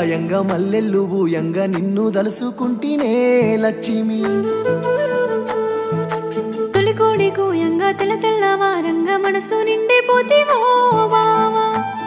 గాయంగా మల్లెల్లు బూయంగా నిన్ను దలుసుకుంటేనే లక్ష్మి తొలి కోడి కూయంగా తెల్ల తెల్లవారంగా మనసు నిండిపోతేవో బావా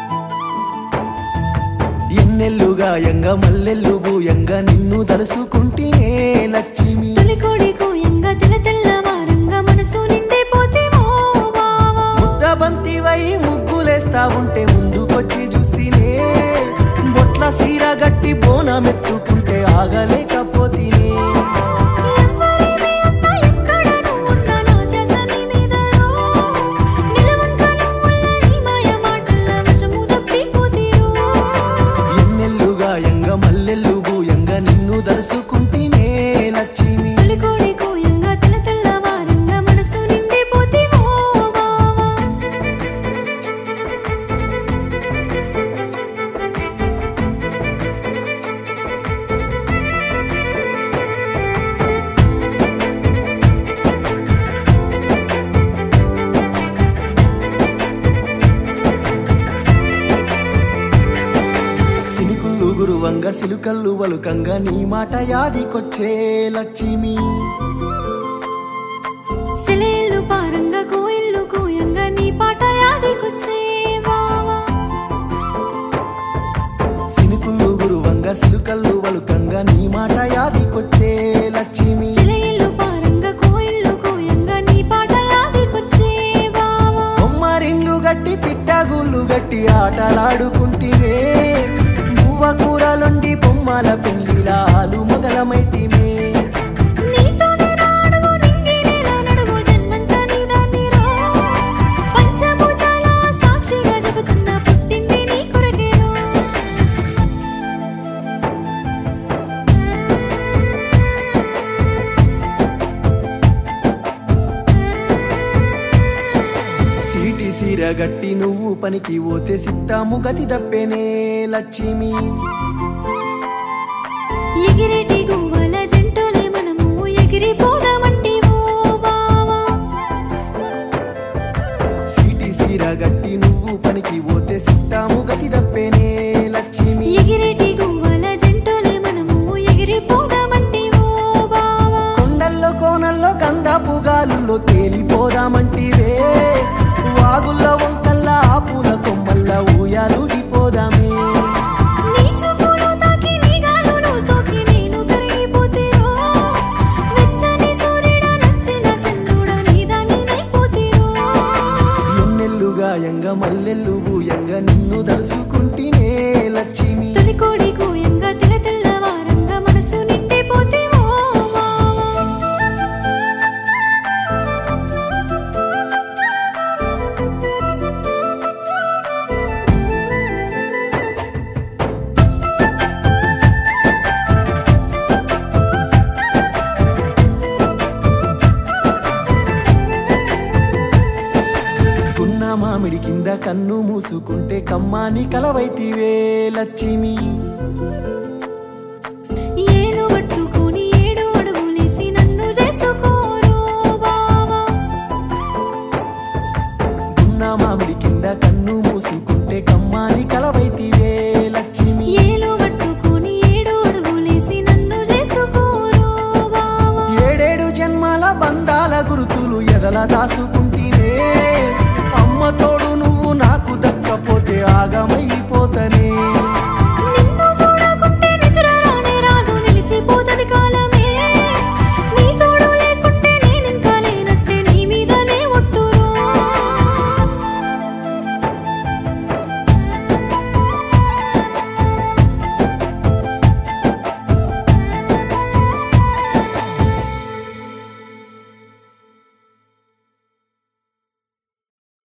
ఎన్నెల్లు గాయంగా మల్లెల్లు బూయంగా నిన్ను దలుసుకుంటేనే లక్ష్మి తొలి కోడి కూయంగా తెల్ల తెల్లవారంగా మనసు నిండిపోతేవో బావా ముద్ద బంతివై ముగ్గులేస్తా ఉంటే ముందుకొచ్చి చూస్తేనే బొట్ల సీర గట్టి బోనమెత్తుకుంటే ఆగలేకపోతేనే ఎవ్వరివి అన్నా ఎక్కడ నువ్వున్నా నా ధ్యాస నీ మీదరో. నిలవంక నువ్వున్న నీ మాయ మాటల్ల వశము తప్పిపోతీరో. ఎన్నెల్లు గాయంగా మల్లెల్లు బూయంగా నిన్ను దలుసుకుంటేనే లక్ష్మి తొలి కోడి కూయంగా తెల్ల తెల్లవారంగా మనసు నిండిపోతేవో బావా సినుకుళ్ళు గురువంగా సిలుకల్లు వలుకంగా నీ మాట యాదికొచ్చే లక్ష్మి సెలేళ్ళు పారంగా కోయిళ్ళు కూయంగా నీ పాట యాదికొచ్చే బావా సినుకుళ్ళు గురువంగా సిలుకల్లు వలుకంగా నీ మాట యాదికొచ్చే లక్ష్మి సెలేళ్ళు పారంగా కోయిళ్ళు కూయంగా నీ పాట యాదికొచ్చే బావా బొమ్మరిన్లు గట్టి పిట్టగుళ్ళు గట్టి ఆటలాడుకుంటివే బువ్వ కూరలుండి బొమ్మల పెళ్లిలా ఆలు మొగలమైతిమే నీతోనే రాడుగు నింగి నేల నడుగు జన్మంతా నీదాన్నిరో. పంచభూతాల సాక్షిగా చెబుతున్నా పుట్టింది నీ కొరకేరో. సీటి సీర గట్టి నువ్వు పనికి పోతే సిట్టాము గతి తప్పేనే లక్ష్మి ఎగిరేటి గువ్వల జంటోలే మనము ఎగిరిపోదామంటివో బావా. సీటి సీర గట్టి నువ్వు పనికి పోతే సిట్టాము గతి తప్పేనే లక్ష్మి ఎగిరేటి గువ్వల జంటోలే మనము ఎగిరిపోదామంటివో బావా. కొండల్లో కోనల్లో గంధపు గాలుల్లో తేలిపోదామంటివే వాగుల్లో వంకల్లా ఆపుల కొమ్మల్లా ఊయాలుగిపోదామే నీ చూపులు తాకి నీ గాలులు సోకి నేను కరిగిపోతేరో. వెచ్చని సూర్యుడా నచ్చిన చంద్రుడా నీదాని నైపోతేరో. ఎన్నెల్లు గాయంగా మల్లెల్లు బూయంగా నిన్ను దలుసుకుంటేనే లక్ష్మి తొలి కోడి కూయంగా తెల్ల తెల్లవారంగా మనసు నిండిపోతేవో బావా. కున్న మామిడి కింద కన్ను మూసుకుంటే కమ్మాని కలవైతివే లక్ష్మి ఏలు పట్టుకొని ఏడు అడుగులేసి నన్ను చేసుకోరో బావా. కున్న మామిడి కింద కన్ను మూసుకుంటే కమ్మాని కలవైతివే లక్ష్మి ఏలు పట్టుకొని ఏడు అడుగులేసి నన్ను చేసుకోరో బావా. ఏడేడు జన్మాల బంధాల గురుతులు ఎదల దాసుకుంటే